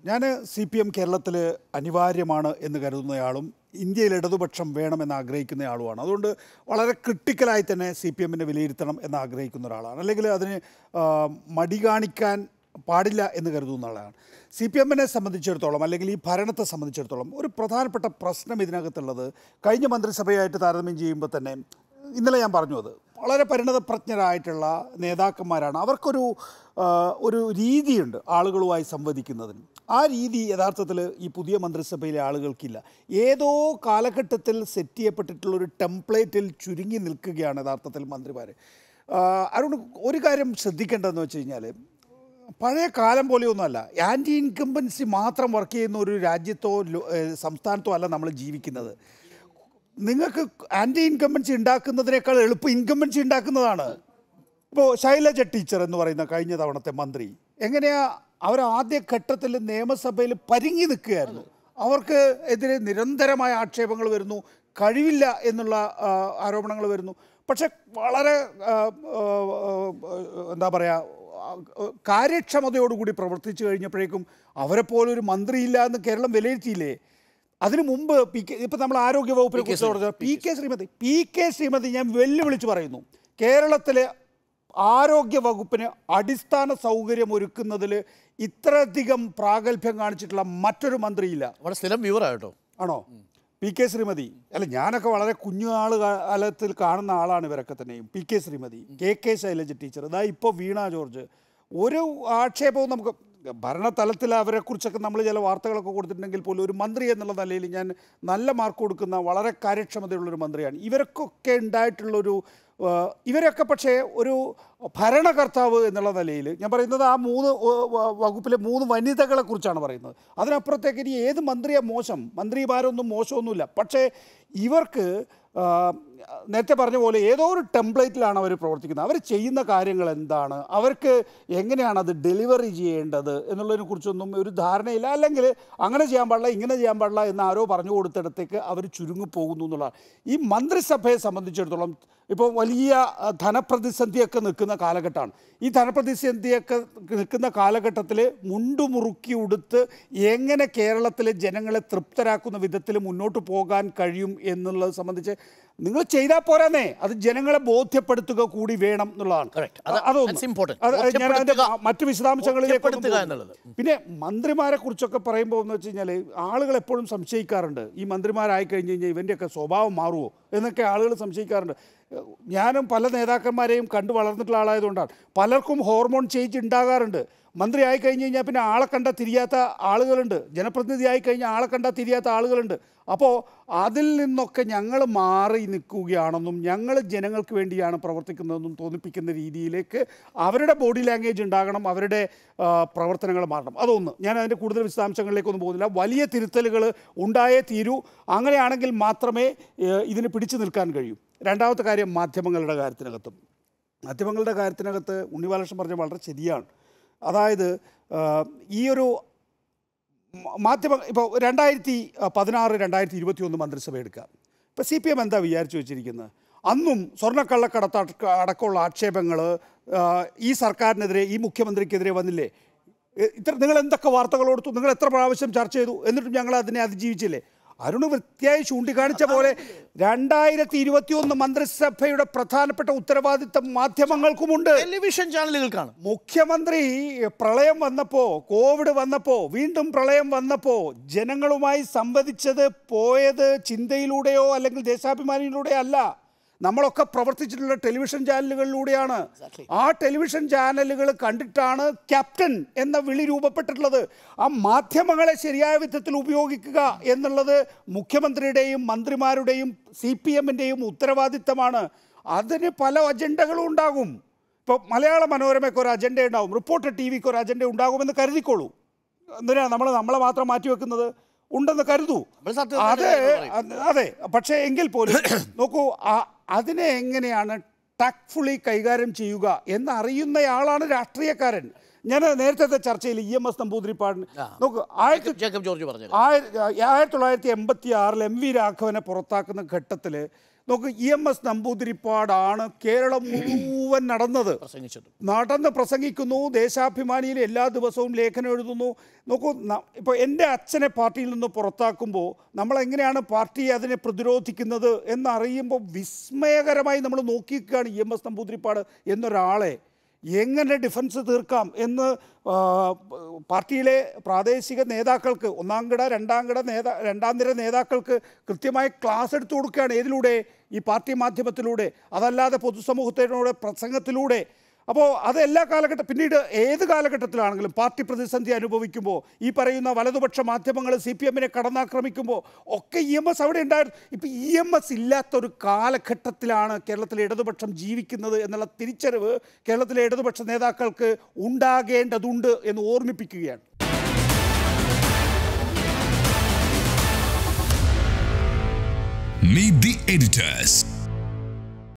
ഞാൻ C P M കേരളത്തിൽ അനിവാര്യമാണ് എന്ന് കരുതുന്നയാളും ഇന്ത്യയിൽ ഇടതുപക്ഷം വേണമെന്ന് ആഗ്രഹിക്കുന്ന ആളുമാണ് അതുകൊണ്ട് വളരെ ക്രിട്ടിക്കലായി തന്നെ സി പി എമ്മിനെ വിലയിരുത്തണം എന്ന് ആഗ്രഹിക്കുന്ന ഒരാളാണ് അല്ലെങ്കിൽ അതിന് ആ, മടി കാണിക്കാൻ പാടില്ല എന്ന് കരുതുന്ന ആളാണ് സി പി എമ്മിനെ സംബന്ധിച്ചിടത്തോളം അല്ലെങ്കിൽ ഈ ഭരണത്തെ സംബന്ധിച്ചിടത്തോളം ഒരു പ്രധാനപ്പെട്ട പ്രശ്നം ഇതിനകത്തുള്ളത് കഴിഞ്ഞ മന്ത്രിസഭയായിട്ട് താരതമ്യം ചെയ്യുമ്പോൾ തന്നെ ഇന്നലെ ഞാൻ പറഞ്ഞു അത് വളരെ പരിണതപ്രജ്ഞരായിട്ടുള്ള നേതാക്കന്മാരാണ് അവർക്കൊരു ആ, ഒരു രീതിയുണ്ട് ആളുകളുമായി സംവദിക്കുന്നതിന് ആ രീതി യഥാർത്ഥത്തിൽ ഈ പുതിയ മന്ത്രിസഭയിലെ ആളുകൾക്കില്ല ഏതോ കാലഘട്ടത്തിൽ സെറ്റ് ചെയ്യപ്പെട്ടിട്ടുള്ള ഒരു ടെംപ്ലേറ്റിൽ ചുരുങ്ങി നിൽക്കുകയാണ് യഥാർത്ഥത്തിൽ മന്ത്രിമാർ അതുകൊണ്ട് ഒരു കാര്യം ശ്രദ്ധിക്കേണ്ടതെന്ന് വെച്ച് കഴിഞ്ഞാൽ പഴയ കാലം പോലെയൊന്നുമല്ല ആൻറ്റി ഇൻകംബൻസി മാത്രം വർക്ക് ചെയ്യുന്ന ഒരു രാജ്യത്തോ ലോ- ഏഹ് സംസ്ഥാനത്തോ അല്ല നമ്മൾ ജീവിക്കുന്നത് നിങ്ങൾക്ക് ആൻറ്റി ഇൻകംബൻസി ഉണ്ടാക്കുന്നതിനേക്കാൾ എളുപ്പം ഇൻകംബൻസി ഉണ്ടാക്കുന്നതാണ് ഇപ്പോൾ ശൈലജ ടീച്ചർ എന്ന് പറയുന്ന കഴിഞ്ഞ തവണത്തെ മന്ത്രി എങ്ങനെയാ അവർ ആദ്യ ഘട്ടത്തിൽ നിയമസഭയിൽ പരിങ്ങി നിൽക്കുകയായിരുന്നു അവർക്ക് എതിരെ നിരന്തരമായ ആക്ഷേപങ്ങൾ വരുന്നു കഴിവില്ല എന്നുള്ള ആ, ആരോപണങ്ങൾ വരുന്നു പക്ഷെ വളരെ ആ, ആ, ആ, എന്താ പറയുക കാര്യക്ഷമതയോടുകൂടി പ്രവർത്തിച്ചു കഴിഞ്ഞപ്പോഴേക്കും അവരെ പോലൊരു മന്ത്രിയില്ല എന്ന് കേരളം വിലയിരുത്തിയില്ലേ അതിനു മുമ്പ് പി കെ ഇപ്പം നമ്മൾ ആരോഗ്യ വകുപ്പിനെ കുറിച്ച് പറഞ്ഞത് P K Sreemathi P K Sreemathi ഞാൻ വെല്ലുവിളിച്ച് പറയുന്നു കേരളത്തിലെ ആരോഗ്യ വകുപ്പിന് അടിസ്ഥാന സൗകര്യം ഒരുക്കുന്നതിൽ ഇത്രയധികം പ്രാഗൽഭ്യം കാണിച്ചിട്ടുള്ള മറ്റൊരു മന്ത്രിയില്ല നമ്മുടെ സ്ഥിരം വ്യൂവറാണ് കേട്ടോ ആണോ പി കെ ശ്രീമതി അല്ല ഞാനൊക്കെ വളരെ കുഞ്ഞു ആള് കാലത്തിൽ കാണുന്ന ആളാണ് ഇവരൊക്കെ തന്നെയും P K Sreemathi K K Shailaja teacher ഇതാ ഇപ്പോൾ വീണ ജോർജ് ഒരു ആക്ഷേപവും നമുക്ക് ഭരണതലത്തിൽ അവരെക്കുറിച്ചൊക്കെ നമ്മൾ ചില വാർത്തകളൊക്കെ കൊടുത്തിട്ടുണ്ടെങ്കിൽ പോലും ഒരു മന്ത്രി എന്നുള്ള നിലയിൽ ഞാൻ നല്ല മാർക്ക് കൊടുക്കുന്ന വളരെ കാര്യക്ഷമതയുള്ളൊരു മന്ത്രിയാണ് ഇവർക്കൊക്കെ ഉണ്ടായിട്ടുള്ളൊരു ആ, ഇവരൊക്കെ പക്ഷേ ഒരു ഭരണകർത്താവ് എന്നുള്ള നിലയിൽ ഞാൻ പറയുന്നത് ആ മൂന്ന് വ- വ- വകുപ്പിലെ മൂന്ന് വനിതകളെ കുറിച്ചാണ് പറയുന്നത് അതിനപ്പുറത്തേക്ക് ഇനി ഏത് മന്ത്രിയാണ് മോശം മന്ത്രിമാരൊന്നും മോശമൊന്നുമില്ല പക്ഷേ ഇവർക്ക് ആ, നേരത്തെ പറഞ്ഞ പോലെ ഏതോ ഒരു ടെംപ്ലേറ്റിലാണ് അവർ പ്രവർത്തിക്കുന്നത് അവർ ചെയ്യുന്ന കാര്യങ്ങൾ എന്താണ് അവർക്ക് എങ്ങനെയാണ് അത് ഡെലിവറി ചെയ്യേണ്ടത് എന്നുള്ളതിനെ കുറിച്ചൊന്നും ഒരു ധാരണയില്ല അല്ലെങ്കിൽ അങ്ങനെ ചെയ്യാൻ പാടില്ല ഇങ്ങനെ ചെയ്യാൻ പാടില്ല എന്ന് ആരോ പറഞ്ഞു കൊടുത്തിടത്തേക്ക് അവർ ചുരുങ്ങി പോകുന്നു എന്നുള്ളതാണ് ഈ മന്ത്രിസഭയെ സംബന്ധിച്ചിടത്തോളം ഇപ്പോൾ വലിയ ആ, ധനപ്രതിസന്ധിയൊക്കെ നിൽക്കുന്ന കാലഘട്ടമാണ് ഈ ധനപ്രതിസന്ധിയൊക്കെ നിൽക്കുന്ന കാലഘട്ടത്തിൽ മുണ്ടുമുറുക്കി ഉടുത്ത് എങ്ങനെ കേരളത്തിലെ ജനങ്ങളെ തൃപ്തരാക്കുന്ന വിധത്തിൽ മുന്നോട്ട് പോകാൻ കഴിയും എന്നുള്ളത് സംബന്ധിച്ച് നിങ്ങൾ ചെയ്താൽ പോരാന്നേ അത് ജനങ്ങളെ ബോധ്യപ്പെടുത്തുക കൂടി വേണം എന്നുള്ളതാണ് Correct. അത് അതൊന്ന്. that's important. അത് ഞാൻ അതിന്റെ ബോധ്യപ്പെടുത്തുക. മറ്റു വിശദാംശങ്ങളിലേക്ക് ബോധ്യപ്പെടുത്തുക എന്നുള്ളത്. പിന്നെ മന്ത്രിമാരെ കുറിച്ചൊക്കെ പറയുമ്പോൾ എന്ന് വെച്ച് കഴിഞ്ഞാൽ ആളുകൾ എപ്പോഴും സംശയിക്കാറുണ്ട് ഈ മന്ത്രിമാരായി കഴിഞ്ഞ് കഴിഞ്ഞാൽ ഇവൻ്റെയൊക്കെ സ്വഭാവം മാറുമോ എന്നൊക്കെ ആളുകൾ സംശയിക്കാറുണ്ട് ഞാനും പല നേതാക്കന്മാരെയും കണ്ടു വളർന്നിട്ടുള്ള ആളായതുകൊണ്ടാണ് പലർക്കും ഹോർമോൺ ചേഞ്ച് ഉണ്ടാകാറുണ്ട് മന്ത്രി ആയി കഴിഞ്ഞ് കഴിഞ്ഞാൽ പിന്നെ ആളെ കണ്ടാൽ തിരിയാത്ത ആളുകളുണ്ട് ജനപ്രതിനിധി ആയി കഴിഞ്ഞാൽ ആളെ കണ്ടാൽ തിരിയാത്ത ആളുകളുണ്ട് അപ്പോൾ അതിൽ നിന്നൊക്കെ ഞങ്ങൾ മാറി നിൽക്കുകയാണെന്നും ഞങ്ങൾ ജനങ്ങൾക്ക് വേണ്ടിയാണ് പ്രവർത്തിക്കുന്നതെന്നും തോന്നിപ്പിക്കുന്ന രീതിയിലേക്ക് അവരുടെ ബോഡി ലാംഗ്വേജ് ഉണ്ടാകണം അവരുടെ ആ, പ്രവർത്തനങ്ങൾ മാറണം അതൊന്ന് ഞാൻ അതിൻ്റെ കൂടുതൽ വിശദാംശങ്ങളിലേക്കൊന്നും പോകുന്നില്ല വലിയ തിരുത്തലുകൾ ഉണ്ടായേ തീരൂ അങ്ങനെയാണെങ്കിൽ മാത്രമേ ഏ, ഇതിന് പിടിച്ചു നിൽക്കാൻ കഴിയൂ രണ്ടാമത്തെ കാര്യം മാധ്യമങ്ങളുടെ കാര്യത്തിനകത്തും മാധ്യമങ്ങളുടെ കാര്യത്തിനകത്ത് ഉണ്ണിബാലകൃഷ്ണൻ പറഞ്ഞ വളരെ ശരിയാണ് അതായത് ആ, ഈ ഒരു മ- മാധ്യമ ഇപ്പോൾ രണ്ടായിരത്തി പതിനാറ് രണ്ടായിരത്തി ഇരുപത്തി ഒന്ന് മന്ത്രിസഭ എടുക്കുക ഇപ്പോൾ സി പി എം എന്താ വിചാരിച്ചു വെച്ചിരിക്കുന്നത് അന്നും സ്വർണ്ണക്കള്ളക്കടത്ത് അടക്ക- അടക്കമുള്ള ആക്ഷേപങ്ങൾ ഈ സർക്കാരിനെതിരെ ഈ മുഖ്യമന്ത്രിക്കെതിരെ വന്നില്ലേ എ- ഇത്ര നിങ്ങൾ എന്തൊക്കെ വാർത്തകൾ കൊടുത്തു നിങ്ങൾ എത്ര പ്രാവശ്യം ചർച്ച ചെയ്തു എന്നിട്ടും ഞങ്ങൾ അതിനെ അതിജീവിച്ചില്ലേ അരുണ് വൃത്തിയായി ചൂണ്ടിക്കാണിച്ച പോലെ രണ്ടായിരത്തി ഇരുപത്തി ഒന്ന് മന്ത്രിസഭയുടെ പ്രധാനപ്പെട്ട ഉത്തരവാദിത്തം മാധ്യമങ്ങൾക്കുമുണ്ട് ടെലിവിഷൻ ചാനലുകൾക്കാണ് മുഖ്യമന്ത്രി പ്രളയം വന്നപ്പോൾ കോവിഡ് വന്നപ്പോൾ വീണ്ടും പ്രളയം വന്നപ്പോൾ ജനങ്ങളുമായി സംവദിച്ചത് പോയത് ചിന്തയിലൂടെയോ അല്ലെങ്കിൽ ദേശാഭിമാനിയിലൂടെയോ അല്ല നമ്മളൊക്കെ പ്രവർത്തിച്ചിട്ടുള്ള ടെലിവിഷൻ ചാനലുകളിലൂടെയാണ് ആ ടെലിവിഷൻ ചാനലുകൾ കണ്ടിട്ടാണ് ക്യാപ്റ്റൻ എന്ന വിളി രൂപപ്പെട്ടിട്ടുള്ളത് ആ മാധ്യമങ്ങളെ ശരിയായ വിധത്തിൽ ഉപയോഗിക്കുക എന്നുള്ളത് മുഖ്യമന്ത്രിയുടെയും മന്ത്രിമാരുടെയും സി പി എമ്മിൻ്റെയും ഉത്തരവാദിത്തമാണ് അതിന് പല അജണ്ടകളും ഉണ്ടാകും ഇപ്പോൾ മലയാള മനോരമയ്ക്ക് ഒരു അജണ്ട ഉണ്ടാവും റിപ്പോർട്ടർ ടി വിക്ക് ഒരു അജണ്ട ഉണ്ടാകുമെന്ന് കരുതിക്കോളൂ എന്തിനാണ് നമ്മൾ നമ്മളെ മാത്രം മാറ്റി വെക്കുന്നത് ഉണ്ടെന്ന് കരുതൂ നമ്മൾ സത്യത്തിൽ അതെ കാര്യം അത് അതെ പക്ഷേ എങ്കിൽ പോലും നോക്കൂ ആ- അതിനെ എങ്ങനെയാണ് ടാക്ട്ഫുള്ളി കൈകാര്യം ചെയ്യുക എന്നറിയുന്നയാളാണ് രാഷ്ട്രീയക്കാരൻ ഞാൻ നേരത്തെ ചർച്ചയിൽ ഇ എം എസ് നമ്പൂതിരിപ്പാടിന് നോക്കൂ ആയിരത്തി ജേക്കബ് ജോർജ് പറഞ്ഞത് ആയിരത്തി ആയിരത്തി തൊള്ളായിരത്തി എൺപത്തി ആറിൽ എം വി രാഘവനെ പുറത്താക്കുന്ന ഘട്ടത്തിൽ നോക്ക് ഇ എം എസ് നമ്പൂതിരിപ്പാടാണ് കേരളം മുഴുവൻ നടന്നത് പ്രസംഗിച്ചത് നടന്ന് പ്രസംഗിക്കുന്നു ദേശാഭിമാനിയിൽ എല്ലാ ദിവസവും ലേഖനം എഴുതുന്നു നോക്കൂ ഇപ്പോൾ എൻ്റെ അച്ഛനെ പാർട്ടിയിൽ നിന്ന് പുറത്താക്കുമ്പോൾ നമ്മൾ എങ്ങനെയാണ് പാർട്ടി അതിനെ പ്രതിരോധിക്കുന്നത് എന്നറിയുമ്പോൾ വിസ്മയകരമായി നമ്മൾ നോക്കിയിരിക്കുകയാണ് ഇ എം എസ് നമ്പൂതിരിപ്പാട് എന്നൊരാളെ എങ്ങനെ ഡിഫൻസ് തീർക്കാം എന്ന് ആ, പാർട്ടിയിലെ പ്രാദേശിക നേതാക്കൾക്ക് ഒന്നാം കിട രണ്ടാം കിട നേതാ രണ്ടാം നിര നേതാക്കൾക്ക് കൃത്യമായി ക്ലാസ് എടുത്തു കൊടുക്കുകയാണ് ഏതിലൂടെ ഈ പാർട്ടി മാധ്യമത്തിലൂടെ അതല്ലാതെ പൊതുസമൂഹത്തിനോട് പ്രസംഗത്തിലൂടെ അപ്പോൾ അത് എല്ലാ കാലഘട്ടം പിന്നീട് ഏത് കാലഘട്ടത്തിലാണെങ്കിലും പാർട്ടി പ്രതിസന്ധി അനുഭവിക്കുമ്പോൾ ഈ പറയുന്ന വലതുപക്ഷ മാധ്യമങ്ങൾ സി പി എമ്മിനെ കടന്നാക്രമിക്കുമ്പോൾ ഒക്കെ ഇ എം എസ് അവിടെ ഉണ്ടായിരുന്നു ഇപ്പം ഇ എം എസ് ഇല്ലാത്തൊരു കാലഘട്ടത്തിലാണ് കേരളത്തിലെ ഇടതുപക്ഷം ജീവിക്കുന്നത് എന്നുള്ള തിരിച്ചറിവ് കേരളത്തിലെ ഇടതുപക്ഷ നേതാക്കൾക്ക് ഉണ്ടാകേണ്ടതുണ്ട് എന്ന് ഓർമ്മിപ്പിക്കുകയാണ് Meet the editors.